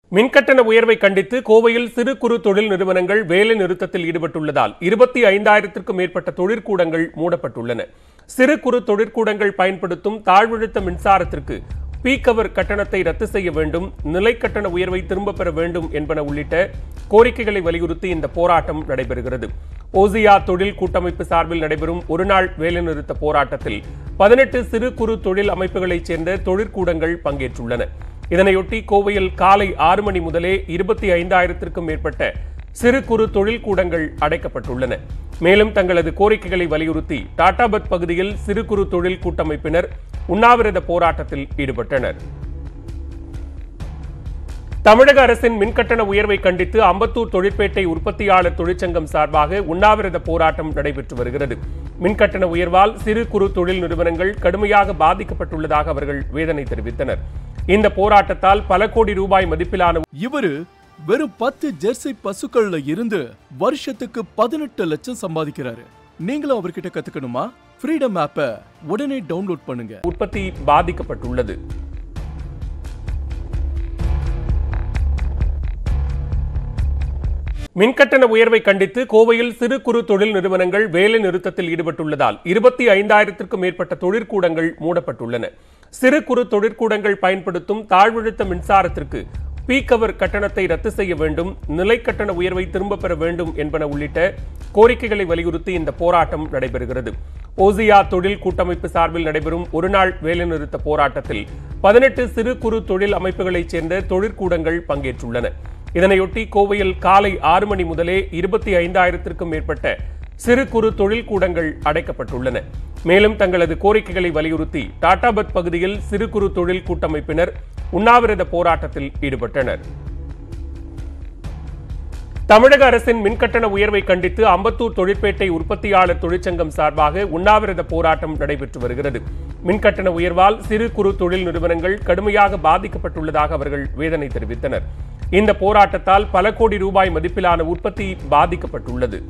மின்கட்டண உயர்வை கண்டித்து கோவையில் சிறு குறு தொழில் நிறுவனங்கள் வேலை நிறுத்தத்தில் ஈடுபட்டுள்ளதால் இருபத்தி ஐந்தாயிரத்திற்கும் மேற்பட்ட தொழிற்கூடங்கள் மூடப்பட்டுள்ளன சிறு குறு தொழிற்கூடங்கள் பயன்படுத்தும் தாழ்வழுத்த மின்சாரத்திற்கு பீக் அவர் கட்டணத்தை ரத்து செய்ய வேண்டும் நிலை கட்டண உயர்வை திரும்பப் பெற வேண்டும் என்பன உள்ளிட்ட கோரிக்கைகளை வலியுறுத்தி இந்த போராட்டம் நடைபெறுகிறது ஓசியா தொழில் கூட்டமைப்பு சார்பில் நடைபெறும் ஒருநாள் வேலைநிறுத்த போராட்டத்தில் பதினெட்டு சிறு குறு தொழில் அமைப்புகளைச் சேர்ந்த தொழிற்கூடங்கள் பங்கேற்றுள்ளன இதனையொட்டி கோவையில் காலை ஆறு மணி முதலே இருபத்தி ஐந்தாயிரத்திற்கும் மேற்பட்ட சிறு குறு தொழில் கூடங்கள் அடைக்கப்பட்டுள்ளன மேலும் தங்களது கோரிக்கைகளை வலியுறுத்தி டாடாபத் பகுதியில் சிறு குறு தொழில் கூட்டமைப்பினர் உண்ணாவிரத போராட்டத்தில் ஈடுபட்டனர் தமிழக அரசின் மின்கட்டண உயர்வை கண்டித்து அம்பத்தூர் தொழிற்பேட்டை உற்பத்தியாளர் தொழிற்சங்கம் சார்பாக உண்ணாவிரத போராட்டம் நடைபெற்று வருகிறது மின்கட்டண உயர்வால் சிறு குறு தொழில் நிறுவனங்கள் கடுமையாக பாதிக்கப்பட்டுள்ளதாக அவர்கள் வேதனை தெரிவித்தனர் இந்த போராட்டத்தால் பல கோடி ரூபாய் மதிப்பிலான இவரு வெறும் பத்து ஜெர்சி பசுக்கள்ல இருந்து வருஷத்துக்கு பதினெட்டு லட்சம் சம்பாதிக்கிறாரு நீங்களும் அவர்கிட்ட கத்துக்கணுமா ஃப்ரீடம் ஆப்பை உடனே டவுன்லோட் பண்ணுங்க உற்பத்தி பாதிக்கப்பட்டுள்ளது மின்கட்டண உயர்வை கண்டித்து கோவையில் சிறு குறு தொழில் நிறுவனங்கள் வேலை நிறுத்தத்தில் ஈடுபட்டுள்ளதால் இருபத்தி ஐந்தாயிரத்திற்கும் மேற்பட்ட தொழிற்கூடங்கள் மூடப்பட்டுள்ளன சிறு குறு தொழிற்கூடங்கள் பயன்படுத்தும் தாழ்வழுத்த மின்சாரத்திற்கு பீக் அவர் கட்டணத்தை ரத்து செய்ய வேண்டும் நிலை கட்டண உயர்வை திரும்பப் பெற வேண்டும் என்பன உள்ளிட்ட கோரிக்கைகளை வலியுறுத்தி இந்த போராட்டம் நடைபெறுகிறது ஓசியா தொழில் கூட்டமைப்பு சார்பில் நடைபெறும் ஒருநாள் வேலைநிறுத்த போராட்டத்தில் பதினெட்டு சிறு குறு தொழில் அமைப்புகளைச் சேர்ந்த தொழிற்கூடங்கள் பங்கேற்றுள்ளன இதனையொட்டி கோவையில் காலை ஆறு மணி முதலே இருபத்தி ஐந்தாயிரத்திற்கும் மேற்பட்ட சிறு குறு தொழில் கூடங்கள் அடைக்கப்பட்டுள்ளன மேலும் தங்களது கோரிக்கைகளை வலியுறுத்தி டாடாபத் பகுதியில் சிறு குறு தொழில் கூட்டமைப்பினர் உண்ணாவிரத போராட்டத்தில் ஈடுபட்டனர் தமிழக அரசின் மின்கட்டண உயர்வை கண்டித்து அம்பத்தூர் தொழிற்பேட்டை உற்பத்தியாளர் தொழிற்சங்கம் சார்பாக உண்ணாவிரத போராட்டம் நடைபெற்று வருகிறது மின்கட்டண உயர்வால் சிறு குறு தொழில் நிறுவனங்கள் கடுமையாக பாதிக்கப்பட்டுள்ளதாக அவர்கள் வேதனை தெரிவித்தனர் இந்த போராட்டத்தால் பல கோடி ரூபாய் மதிப்பிலான உற்பத்தி பாதிக்கப்பட்டுள்ளது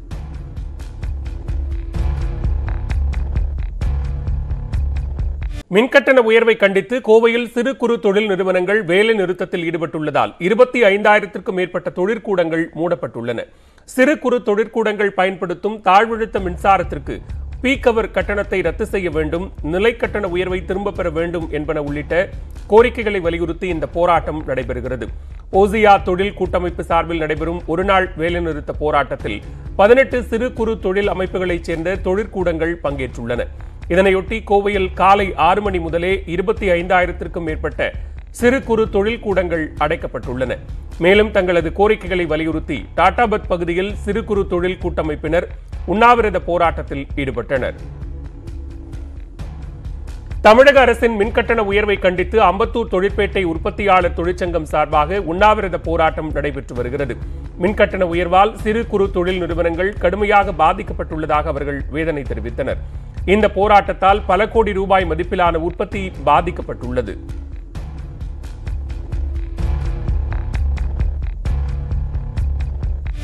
மின்கட்டண உயர்வை கண்டித்து கோவையில் சிறு குறு தொழில் நிறுவனங்கள் வேலை நிறுத்தத்தில் ஈடுபட்டுள்ளதால் இருபத்தி ஐந்தாயிரத்திற்கும் மேற்பட்ட தொழிற்கூடங்கள் மூடப்பட்டுள்ளன சிறு குறு தொழிற்கூடங்கள் பயன்படுத்தும் தாழ்வழுத்த மின்சாரத்திற்கு பீக் அவர் கட்டணத்தை ரத்து செய்ய வேண்டும் நிலை கட்டண உயர்வை திரும்பப் பெற வேண்டும் என்பன உள்ளிட்ட கோரிக்கைகளை வலியுறுத்தி இந்த போராட்டம் நடைபெறுகிறது ஓசியா தொழில் கூட்டமைப்பு சார்பில் நடைபெறும் ஒருநாள் வேலைநிறுத்த போராட்டத்தில் பதினெட்டு சிறு குறு தொழில் அமைப்புகளைச் சேர்ந்த தொழிற்கூடங்கள் பங்கேற்றுள்ளன இதனையொட்டி கோவையில் காலை ஆறு மணி முதலே இருபத்தி ஐந்தாயிரத்திற்கும் மேற்பட்ட சிறு குறு தொழில் கூடங்கள் அடைக்கப்பட்டுள்ளன மேலும் தங்களது கோரிக்கைகளை வலியுறுத்தி டாடாபத் பகுதியில் சிறு குறு தொழில் கூட்டமைப்பினர் உண்ணாவிரத போராட்டத்தில் ஈடுபட்டனர் தமிழக அரசின் மின்கட்டண உயர்வை கண்டித்து அம்பத்தூர் தொழிற்பேட்டை உற்பத்தியாளர் தொழிற்சங்கம் சார்பாக உண்ணாவிரத போராட்டம் நடைபெற்று வருகிறது மின்கட்டண உயர்வால் சிறு குறு தொழில் நிறுவனங்கள் கடுமையாக பாதிக்கப்பட்டுள்ளதாக அவர்கள் வேதனை தெரிவித்தனர் இந்த போராட்டத்தால் பல கோடி ரூபாய் மதிப்பிலான உற்பத்தி பாதிக்கப்பட்டுள்ளது